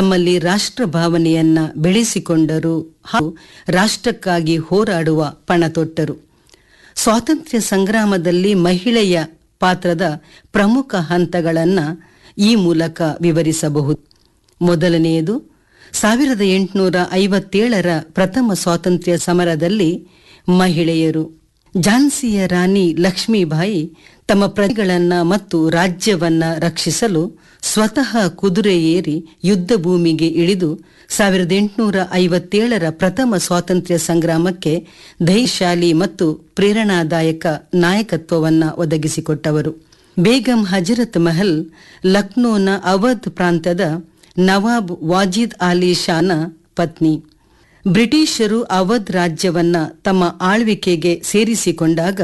ತಮ್ಮಲ್ಲಿ ರಾಷ್ಟ್ರ ಭಾವನೆಯನ್ನ ಬೆಳೆಸಿಕೊಂಡರು ಹಾಗೂ ರಾಷ್ಟ್ರಕ್ಕಾಗಿ ಹೋರಾಡುವ ಪಣ ತೊಟ್ಟರು ಸ್ವಾತಂತ್ರ್ಯ ಸಂಗ್ರಾಮದಲ್ಲಿ ಮಹಿಳೆಯ ಪಾತ್ರದ ಪ್ರಮುಖ ಹಂತಗಳನ್ನು ಈ ಮೂಲಕ ವಿವರಿಸಬಹುದು ಮೊದಲನೆಯದು ಸಾವಿರದ ಎಂಟುನೂರ ಐವತ್ತೇಳರ ಪ್ರಥಮ ಸ್ವಾತಂತ್ರ್ಯ ಸಮರದಲ್ಲಿ ಮಹಿಳೆಯರು ಝಾನ್ಸಿಯ ರಾಣಿ ಲಕ್ಷ್ಮೀಬಾಯಿ ತಮ್ಮ ಪ್ರಜೆಗಳನ್ನ ಮತ್ತು ರಾಜ್ಯವನ್ನ ರಕ್ಷಿಸಲು ಸ್ವತಃ ಕುದುರೆ ಏರಿ ಯುದ್ಧ ಭೂಮಿಗೆ ಇಳಿದು ಸಾವಿರದ ಎಂಟುನೂರ ಐವತ್ತೇಳರ ಪ್ರಥಮ ಸ್ವಾತಂತ್ರ್ಯ ಸಂಗ್ರಾಮಕ್ಕೆ ಧೈರ್ಯಶಾಲಿ ಮತ್ತು ಪ್ರೇರಣಾದಾಯಕ ನಾಯಕತ್ವವನ್ನ ಒದಗಿಸಿಕೊಟ್ಟವರು ಬೇಗಂ ಹಜರತ್ ಮಹಲ್ ಲಕ್ನೋನ ಅವಧ್ ಪ್ರಾಂತ್ಯದ ನವಾಬ್ ವಾಜಿದ್ ಅಲಿ ಶಾನ ಪತ್ನಿ ಬ್ರಿಟಿಷರು ಅವಧ್ ರಾಜ್ಯವನ್ನ ತಮ್ಮ ಆಳ್ವಿಕೆಗೆ ಸೇರಿಸಿಕೊಂಡಾಗ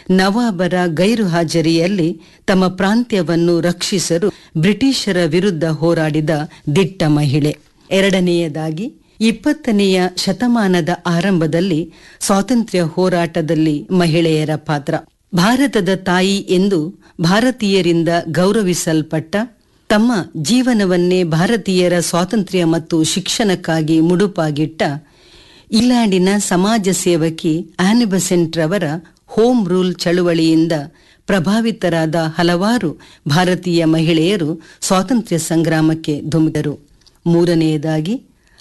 ನವಾಬರ ಗೈರು ಹಾಜರಿಯಲ್ಲಿ ತಮ್ಮ ಪ್ರಾಂತ್ಯವನ್ನು ರಕ್ಷಿಸಲು ಬ್ರಿಟಿಷರ ವಿರುದ್ಧ ಹೋರಾಡಿದ ದಿಟ್ಟ ಮಹಿಳೆ ಎರಡನೆಯದಾಗಿ ಇಪ್ಪತ್ತನೆಯ ಶತಮಾನದ ಆರಂಭದಲ್ಲಿ ಸ್ವಾತಂತ್ರ್ಯ ಹೋರಾಟದಲ್ಲಿ ಮಹಿಳೆಯರ ಪಾತ್ರ ಭಾರತದ ತಾಯಿ ಎಂದು ಭಾರತೀಯರಿಂದ ಗೌರವಿಸಲ್ಪಟ್ಟ ತಮ್ಮ ಜೀವನವನ್ನೇ ಭಾರತೀಯರ ಸ್ವಾತಂತ್ರ್ಯ ಮತ್ತು ಶಿಕ್ಷಣಕ್ಕಾಗಿ ಮುಡುಪಾಗಿಟ್ಟ ಇಂಗ್ಲೆಂಡಿನ ಸಮಾಜ ಸೇವಕಿ ಆನಿಬಸೆಂಟ್ ರವರ ಹೋಮ್ ರೂಲ್ ಚಳುವಳಿಯಿಂದ ಪ್ರಭಾವಿತರಾದ ಹಲವಾರು ಭಾರತೀಯ ಮಹಿಳೆಯರು ಸ್ವಾತಂತ್ರ್ಯ ಸಂಗ್ರಾಮಕ್ಕೆ ಧುಮುಕಿದರು ಮೂರನೆಯದಾಗಿ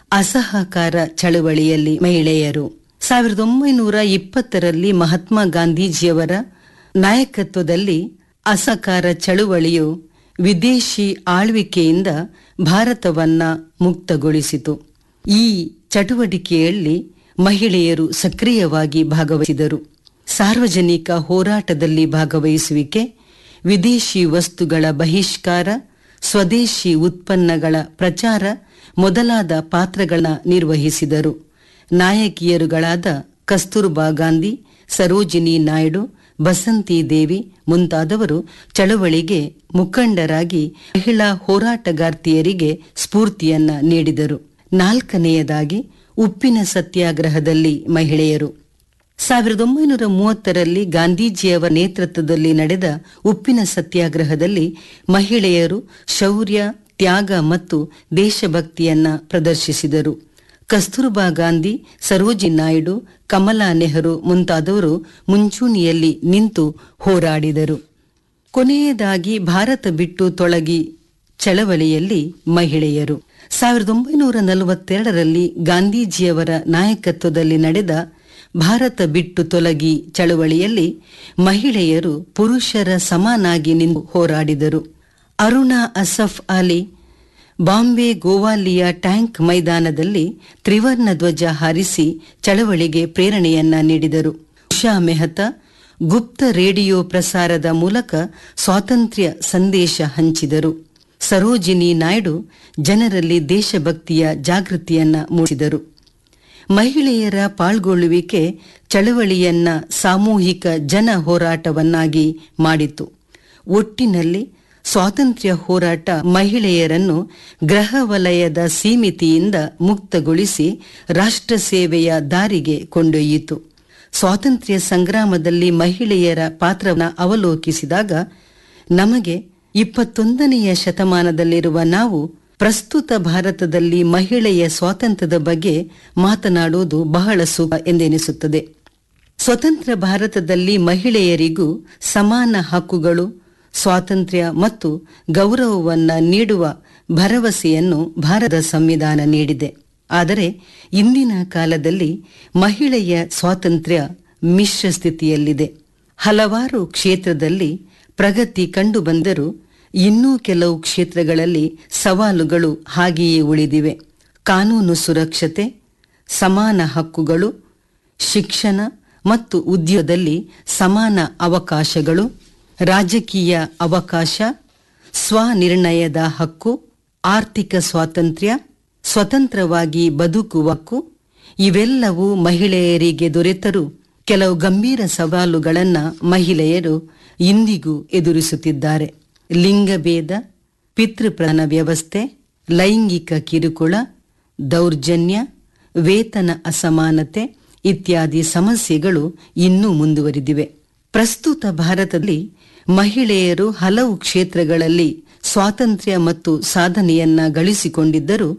ಅಸಹಕಾರ ಚಳುವಳಿಯಲ್ಲಿ ಮಹಿಳೆಯರು ಸಾವಿರದ ಒಂಬೈನೂರ ಇಪ್ಪತ್ತರಲ್ಲಿ ಮಹಾತ್ಮ ಗಾಂಧೀಜಿಯವರ ನಾಯಕತ್ವದಲ್ಲಿ ಅಸಹಕಾರ ಚಳುವಳಿಯು ವಿದೇಶಿ ಆಳ್ವಿಕೆಯಿಂದ ಭಾರತವನ್ನ ಮುಕ್ತಗೊಳಿಸಿತು ಈ ಚಟುವಟಿಕೆಯಲ್ಲಿ ಮಹಿಳೆಯರು ಸಕ್ರಿಯವಾಗಿ ಭಾಗವಹಿಸಿದರು ಸಾರ್ವಜನಿಕ ಹೋರಾಟದಲ್ಲಿ ಭಾಗವಹಿಸುವಿಕೆ ವಿದೇಶಿ ವಸ್ತುಗಳ ಬಹಿಷ್ಕಾರ ಸ್ವದೇಶಿ ಉತ್ಪನ್ನಗಳ ಪ್ರಚಾರ ಮೊದಲಾದ ಪಾತ್ರಗಳನ್ನ ನಿರ್ವಹಿಸಿದರು ನಾಯಕಿಯರುಗಳಾದ ಕಸ್ತೂರ್ಬಾ ಗಾಂಧಿ ಸರೋಜಿನಿ ನಾಯ್ಡು ಬಸಂತಿ ದೇವಿ ಮುಂತಾದವರು ಚಳವಳಿಗೆ ಮುಖಂಡರಾಗಿ ಮಹಿಳಾ ಹೋರಾಟಗಾರ್ತಿಯರಿಗೆ ಸ್ಫೂರ್ತಿಯನ್ನ ನೀಡಿದರು ನಾಲ್ಕನೆಯದಾಗಿ ಉಪ್ಪಿನ ಸತ್ಯಾಗ್ರಹದಲ್ಲಿ ಮಹಿಳೆಯರು ಸಾವಿರದ ಒಂಬೈನೂರ ಮೂವತ್ತರಲ್ಲಿ ಗಾಂಧೀಜಿಯವರ ನೇತೃತ್ವದಲ್ಲಿ ನಡೆದ ಉಪ್ಪಿನ ಸತ್ಯಾಗ್ರಹದಲ್ಲಿ ಮಹಿಳೆಯರು ಶೌರ್ಯ ತ್ಯಾಗ ಮತ್ತು ದೇಶಭಕ್ತಿಯನ್ನ ಪ್ರದರ್ಶಿಸಿದರು ಕಸ್ತೂರ್ಬಾ ಗಾಂಧಿ ಸರೋಜಿ ನಾಯ್ಡು ಕಮಲಾ ನೆಹರು ಮುಂತಾದವರು ಮುಂಚೂಣಿಯಲ್ಲಿ ನಿಂತು ಹೋರಾಡಿದರು ಕೊನೆಯದಾಗಿ ಭಾರತ ಬಿಟ್ಟು ತೊಳಗಿ ಚಳವಳಿಯಲ್ಲಿ ಮಹಿಳೆಯರು ಸಾವಿರದ ಒಂಬೈನೂರ ನಲವತ್ತೆರಡರಲ್ಲಿ ಗಾಂಧೀಜಿಯವರ ನಾಯಕತ್ವದಲ್ಲಿ ನಡೆದ ಭಾರತ ಬಿಟ್ಟು ತೊಲಗಿ ಚಳವಳಿಯಲ್ಲಿ ಮಹಿಳೆಯರು ಪುರುಷರ ಸಮಾನಾಗಿ ನಿಂತು ಹೋರಾಡಿದರು ಅರುಣಾ ಅಸಫ್ ಅಲಿ ಬಾಂಬೆ ಗೋವಾಲಿಯ ಟ್ಯಾಂಕ್ ಮೈದಾನದಲ್ಲಿ ತ್ರಿವರ್ಣ ಧ್ವಜ ಹಾರಿಸಿ ಚಳವಳಿಗೆ ಪ್ರೇರಣೆಯನ್ನ ನೀಡಿದರು ಉಷಾ ಮೆಹತಾ ಗುಪ್ತ ರೇಡಿಯೋ ಪ್ರಸಾರದ ಮೂಲಕ ಸ್ವಾತಂತ್ರ್ಯ ಸಂದೇಶ ಹಂಚಿದರು ಸರೋಜಿನಿ ನಾಯ್ಡು ಜನರಲ್ಲಿ ದೇಶಭಕ್ತಿಯ ಜಾಗೃತಿಯನ್ನ ಮೂಡಿಸಿದರು ಮಹಿಳೆಯರ ಪಾಲ್ಗೊಳ್ಳುವಿಕೆ ಚಳವಳಿಯನ್ನ ಸಾಮೂಹಿಕ ಜನ ಹೋರಾಟವನ್ನಾಗಿ ಮಾಡಿತು ಒಟ್ಟಿನಲ್ಲಿ ಸ್ವಾತಂತ್ರ್ಯ ಹೋರಾಟ ಮಹಿಳೆಯರನ್ನು ಗೃಹ ವಲಯದ ಸೀಮಿತಿಯಿಂದ ಮುಕ್ತಗೊಳಿಸಿ ರಾಷ್ಟ್ರ ಸೇವೆಯ ದಾರಿಗೆ ಕೊಂಡೊಯ್ಯಿತು ಸ್ವಾತಂತ್ರ್ಯ ಸಂಗ್ರಾಮದಲ್ಲಿ ಮಹಿಳೆಯರ ಪಾತ್ರವನ್ನು ಅವಲೋಕಿಸಿದಾಗ ನಮಗೆ ಇಪ್ಪತ್ತೊಂದನೆಯ ಶತಮಾನದಲ್ಲಿರುವ ನಾವು ಪ್ರಸ್ತುತ ಭಾರತದಲ್ಲಿ ಮಹಿಳೆಯ ಸ್ವಾತಂತ್ರ್ಯದ ಬಗ್ಗೆ ಮಾತನಾಡುವುದು ಬಹಳ ಸುಖ ಎಂದೆನಿಸುತ್ತದೆ ಸ್ವತಂತ್ರ ಭಾರತದಲ್ಲಿ ಮಹಿಳೆಯರಿಗೂ ಸಮಾನ ಹಕ್ಕುಗಳು ಸ್ವಾತಂತ್ರ್ಯ ಮತ್ತು ಗೌರವವನ್ನ ನೀಡುವ ಭರವಸೆಯನ್ನು ಭಾರತ ಸಂವಿಧಾನ ನೀಡಿದೆ ಆದರೆ ಇಂದಿನ ಕಾಲದಲ್ಲಿ ಮಹಿಳೆಯ ಸ್ವಾತಂತ್ರ್ಯ ಮಿಶ್ರ ಸ್ಥಿತಿಯಲ್ಲಿದೆ ಹಲವಾರು ಕ್ಷೇತ್ರದಲ್ಲಿ ಪ್ರಗತಿ ಕಂಡುಬಂದರೂ ಇನ್ನೂ ಕೆಲವು ಕ್ಷೇತ್ರಗಳಲ್ಲಿ ಸವಾಲುಗಳು ಹಾಗೆಯೇ ಉಳಿದಿವೆ ಕಾನೂನು ಸುರಕ್ಷತೆ ಸಮಾನ ಹಕ್ಕುಗಳು ಶಿಕ್ಷಣ ಮತ್ತು ಉದ್ಯೋಗದಲ್ಲಿ ಸಮಾನ ಅವಕಾಶಗಳು ರಾಜಕೀಯ ಅವಕಾಶ ಸ್ವನಿರ್ಣಯದ ಹಕ್ಕು ಆರ್ಥಿಕ ಸ್ವಾತಂತ್ರ್ಯ ಸ್ವತಂತ್ರವಾಗಿ ಬದುಕುವ ಹಕ್ಕು ಇವೆಲ್ಲವೂ ಮಹಿಳೆಯರಿಗೆ ದೊರೆತರೂ ಕೆಲವು ಗಂಭೀರ ಸವಾಲುಗಳನ್ನು ಮಹಿಳೆಯರು ಇಂದಿಗೂ ಎದುರಿಸುತ್ತಿದ್ದಾರೆ ಲಿಂಗಭೇದ ಪಿತೃಪ್ರಧಾನ ವ್ಯವಸ್ಥೆ ಲೈಂಗಿಕ ಕಿರುಕುಳ ದೌರ್ಜನ್ಯ ವೇತನ ಅಸಮಾನತೆ ಇತ್ಯಾದಿ ಸಮಸ್ಯೆಗಳು ಇನ್ನೂ ಮುಂದುವರಿದಿವೆ ಪ್ರಸ್ತುತ ಭಾರತದಲ್ಲಿ ಮಹಿಳೆಯರು ಹಲವು ಕ್ಷೇತ್ರಗಳಲ್ಲಿ ಸ್ವಾತಂತ್ರ್ಯ ಮತ್ತು ಸಾಧನೆಯನ್ನ ಗಳಿಸಿಕೊಂಡಿದ್ದರೂ